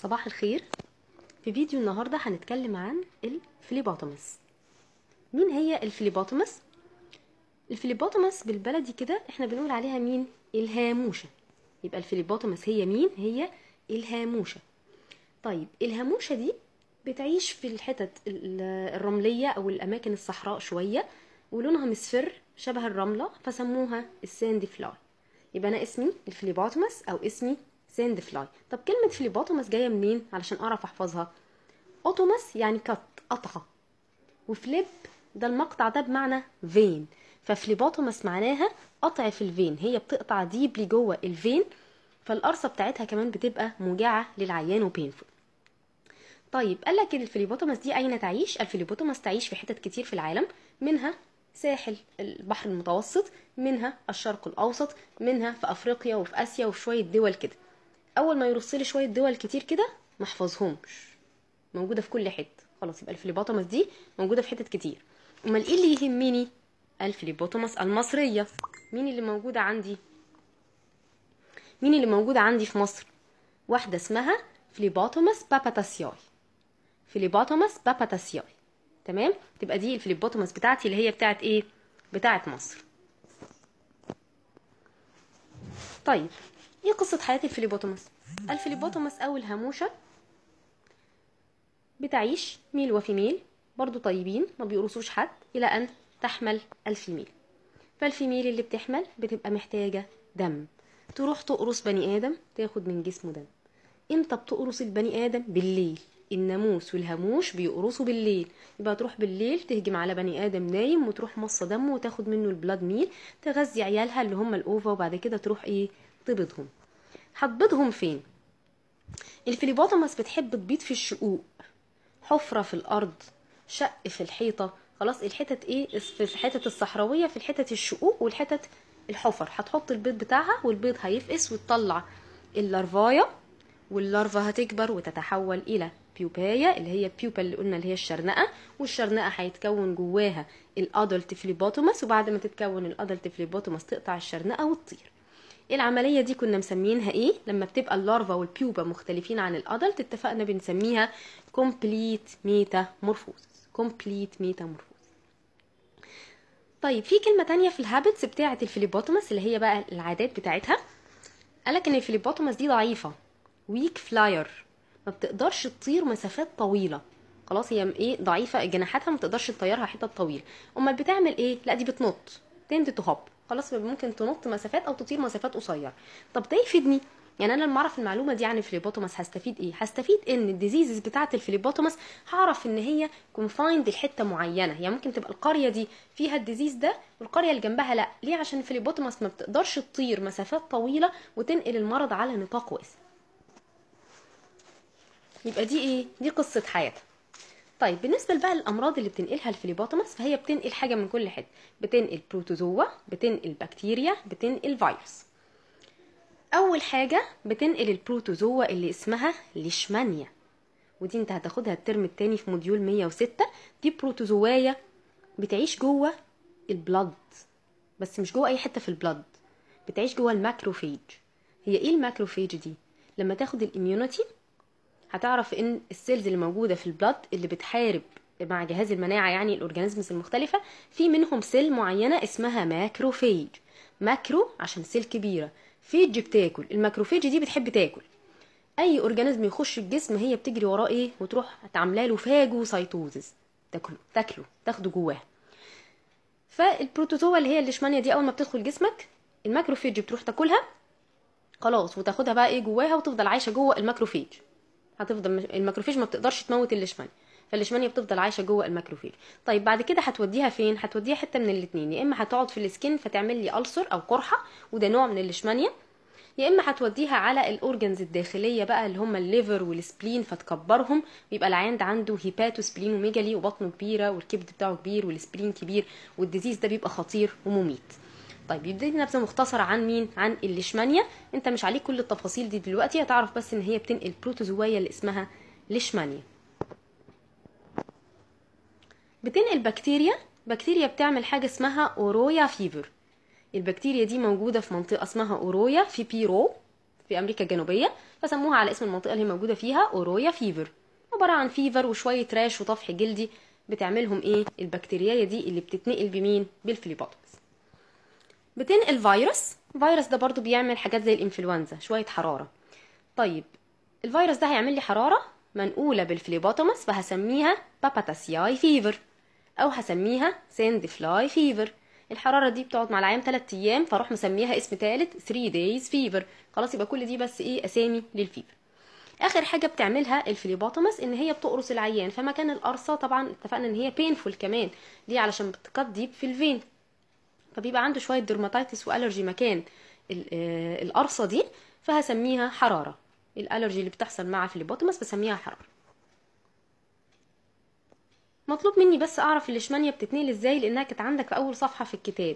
صباح الخير في فيديو النهارده هنتكلم عن الفليبوتومس مين هي الفليبوتومس الفليبوتومس بالبلدي كده احنا بنقول عليها مين الهاموشه يبقى الفليبوتومس هي مين هي الهاموشه طيب الهاموشه دي بتعيش في الحتت ال- الرمليه او الاماكن الصحراء شويه ولونها مصفر شبه الرمله فسموها الساند فلاي يبقى انا اسمي الفليبوتومس او اسمي ساند فلاي طب كلمه فليبوتومس جايه منين علشان اعرف احفظها اوتومس يعني كت قطعه وفليب ده المقطع ده بمعنى فين ففليبوتومس معناها قطع في الفين هي بتقطع ديبلي جوه الفين فالقرصه بتاعتها كمان بتبقى موجعه للعيان وبينفول طيب قال لك الفليبوتومس دي اين تعيش الفليبوتومس تعيش في حتت كتير في العالم منها ساحل البحر المتوسط منها الشرق الاوسط منها في افريقيا وفي اسيا وفي شويه دول كده اول ما يرص لي شويه دول كتير كده ما احفظهمش موجوده في كل حته خلاص يبقى الفليبوتومس دي موجوده في حتت كتير امال ايه اللي يهمني الفليبوتومس المصريه مين اللي موجوده عندي مين اللي موجوده عندي في مصر واحده اسمها فليبوتومس باباتاسياي فليبوتومس باباتاسياي تمام تبقى دي الفليبوتومس بتاعتي اللي هي بتاعت ايه بتاعت مصر طيب ايه قصة حياة الفليبوتومس الفليبوتومس او الهاموشة بتعيش ميل وفيميل برضو طيبين ما بيقرصوش حد الى ان تحمل الفيميل فالفيميل اللي بتحمل بتبقى محتاجة دم تروح تقرص بني ادم تاخد من جسمه دم امتى بتقرص البني ادم بالليل الناموس والهاموش بيقرصوا بالليل يبقى تروح بالليل تهجم على بني ادم نايم وتروح مصه دمه وتاخد منه البلاد ميل تغذي عيالها اللي هم الاوفا وبعد كده تروح ايه تبيضهم هتبيضهم فين الفليبوتومس بتحب تبيض في الشقوق حفره في الارض شق في الحيطه خلاص الحتت ايه في الحتت الصحراويه في الحتت الشقوق والحتت الحفر هتحط البيض بتاعها والبيض هيفقس وتطلع اللارفايه واللارفا هتكبر وتتحول الى بيوبايا اللي هي بيوبا اللي قلنا اللي هي الشرنقه والشرنقه هيتكون جواها الادلت فليبوتومس وبعد ما تتكون الادلت فليبوتومس تقطع الشرنقه وتطير العمليه دي كنا مسمينها ايه لما بتبقى اللارفا والبيوبا مختلفين عن الادلت اتفقنا بنسميها كومبليت ميتامورفوزس كومبليت ميتامورفوزس طيب في كلمه تانية في الهابتس بتاعه الفليبوتومس اللي هي بقى العادات بتاعتها قالك ان الفليبوتومس دي ضعيفه ويك فلاير ما بتقدرش تطير مسافات طويله خلاص هي ايه ضعيفه جناحاتها ما تقدرش تطيرها حتت طويله امال بتعمل ايه لا دي بتنط تند تو هوب خلاص ممكن تنط مسافات او تطير مسافات قصيره طب ده يفيدني يعني انا لما اعرف المعلومه دي عن الفليبوتومس هستفيد ايه هستفيد ان الديزيزز بتاعه الفليبوتومس هعرف ان هي كونفايند لحته معينه يعني ممكن تبقى القريه دي فيها الديزيز ده والقريه اللي جنبها لا ليه عشان الفليبوتومس ما بتقدرش تطير مسافات طويله وتنقل المرض على نطاق واسع يبقى دي ايه دي قصه حياتها طيب بالنسبه بقى للامراض اللي بتنقلها الفليبوتومس فهي بتنقل حاجه من كل حته بتنقل بروتوزوا بتنقل بكتيريا بتنقل فيروس اول حاجه بتنقل البروتوزوا اللي اسمها ليشمانيا ودي انت هتاخدها الترم التاني في موديول 106 دي بروتوزوايه بتعيش جوه البلد بس مش جوه اي حته في البلد بتعيش جوه الماكروفيج هي ايه الماكروفيج دي لما تاخد الاميونيتي هتعرف ان السيلز اللي موجوده في البلد اللي بتحارب مع جهاز المناعه يعني الاورجانيزمز المختلفه في منهم سيل معينه اسمها ماكروفيج ماكرو عشان سيل كبيره فيج بتاكل الماكروفيج دي بتحب تاكل اي اورجانيزم يخش الجسم هي بتجري وراه ايه وتروح تعمله له فاجوسايتوزس تاكله تاكله تاخده جواه فالبروتوزوا اللي هي الليشمانيا دي اول ما بتدخل جسمك الماكروفيج بتروح تاكلها خلاص وتاخدها بقى ايه جواها وتفضل عايشه جوه الماكروفيج هتفضل الماكروفيج ما بتقدرش تموت الليشمانيا فالليشمانيا بتفضل عايشه جوه الماكروفيج طيب بعد كده هتوديها فين هتوديها حته من الاثنين يا اما هتقعد في السكين فتعمل لي ألسر او قرحه وده نوع من الليشمانيا يا اما هتوديها على الاورجنز الداخليه بقى اللي هم الليفر والسبلين فتكبرهم ويبقى العيان ده عنده هيباتو سبلين وميجالي وبطنه كبيره والكبد بتاعه كبير والسبلين كبير والديزيز ده بيبقى خطير ومميت طيب يبتدي نبذه مختصره عن مين عن الليشمانيا انت مش عليك كل التفاصيل دي دلوقتي هتعرف بس ان هي بتنقل بروتوزوايه اللي اسمها ليشمانيا بتنقل بكتيريا بكتيريا بتعمل حاجه اسمها اورويا فيفر البكتيريا دي موجوده في منطقه اسمها اورويا في بيرو في امريكا الجنوبيه فسموها على اسم المنطقه اللي هي موجوده فيها اورويا فيفر عباره عن فيفر وشويه راش وطفح جلدي بتعملهم ايه البكتيريا دي اللي بتتنقل بمين بالفليبوتومس بتنقل فيروس الفيروس ده برضو بيعمل حاجات زي الانفلونزا شويه حراره طيب الفيروس ده هيعمل لي حراره منقوله بالفليبوتومس فهسميها باباتاسياي فيفر او هسميها ساند فلاي فيفر الحراره دي بتقعد مع العيان 3 ايام فاروح مسميها اسم ثالث 3 دايز فيفر خلاص يبقى كل دي بس ايه اسامي للفيفر اخر حاجه بتعملها الفليبوتومس ان هي بتقرص العيان فمكان القرصه طبعا اتفقنا ان هي بينفول كمان ليه علشان بتقط ديب في الفين فبيبقى عنده شويه درماتيتس والرجي مكان القرصه دي فهسميها حراره الالرجي اللي بتحصل مع الفليبوتومس بسميها حراره مطلوب مني بس اعرف الليشمانيا بتتنقل ازاي لانها كانت عندك في اول صفحه في الكتاب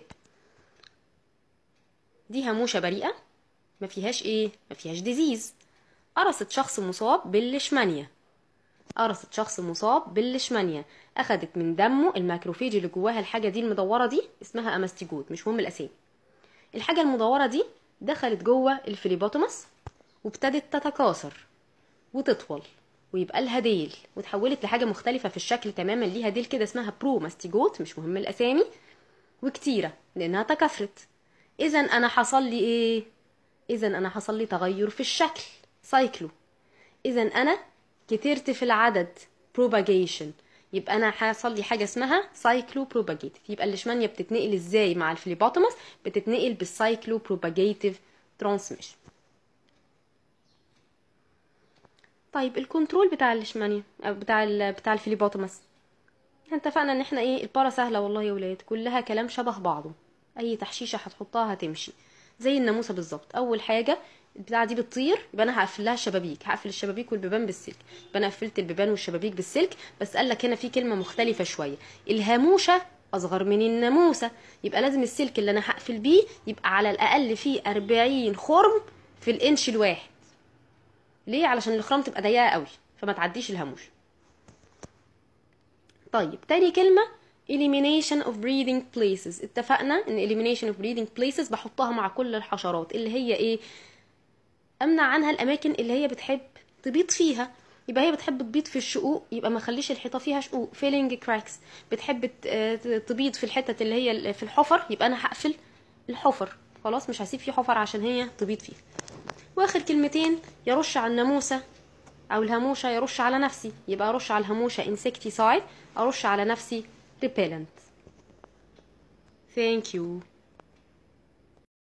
دي هموشه بريئه ما فيهاش ايه ما فيهاش ديزيز قرصت شخص مصاب بالليشمانيا قرصت شخص مصاب بالليشمانيا اخدت من دمه الماكروفيج اللي جواها الحاجه دي المدوره دي اسمها اماستيجوت مش مهم الاسامي الحاجه المدوره دي دخلت جوه الفليبوتومس وابتدت تتكاثر وتطول ويبقى لها ديل وتحولت لحاجه مختلفه في الشكل تماما ليها ديل كده اسمها برو ماستيجوت مش مهم الاسامي وكتيره لانها تكاثرت اذا انا حصل لي ايه اذا انا حصل لي تغير في الشكل سايكلو اذا انا كترت في العدد propagation يبقى انا حصل لي حاجه اسمها سايكلو بروباجيتيف يبقى الليشمانيا بتتنقل ازاي مع الفليبوتومس بتتنقل بالسايكلو بروباجيتيف ترانسميشن طيب الكنترول بتاع الليشمانيا او بتاع ال بتاع الفليبوتومس احنا اتفقنا ان احنا ايه البارا سهله والله يا ولاد كلها كلام شبه بعضه اي تحشيشه هتحطها هتمشي زي الناموسه بالظبط اول حاجه البتاعه دي بتطير يبقى انا هقفل لها الشبابيك هقفل الشبابيك والبيبان بالسلك يبقى انا قفلت البيبان والشبابيك بالسلك بس قال لك هنا في كلمه مختلفه شويه الهاموشه اصغر من الناموسه يبقى لازم السلك اللي انا هقفل بيه يبقى على الاقل فيه 40 خرم في الانش الواحد ليه علشان الخرام تبقى ضيقه قوي فما تعديش الهاموش طيب تاني كلمه elimination of breathing places اتفقنا ان elimination of breathing places بحطها مع كل الحشرات اللي هي ايه امنع عنها الاماكن اللي هي بتحب تبيض فيها يبقى هي بتحب تبيض في الشقوق يبقى ما خليش الحيطه فيها شقوق فيلينج كراكس بتحب تبيض في الحتت اللي هي في الحفر يبقى انا هقفل الحفر خلاص مش هسيب فيه حفر عشان هي تبيض فيها واخر كلمتين يرش على الناموسه او الهاموشه يرش على نفسي يبقى ارش على الهاموشه انسكتيسايد ارش على نفسي repellent thank you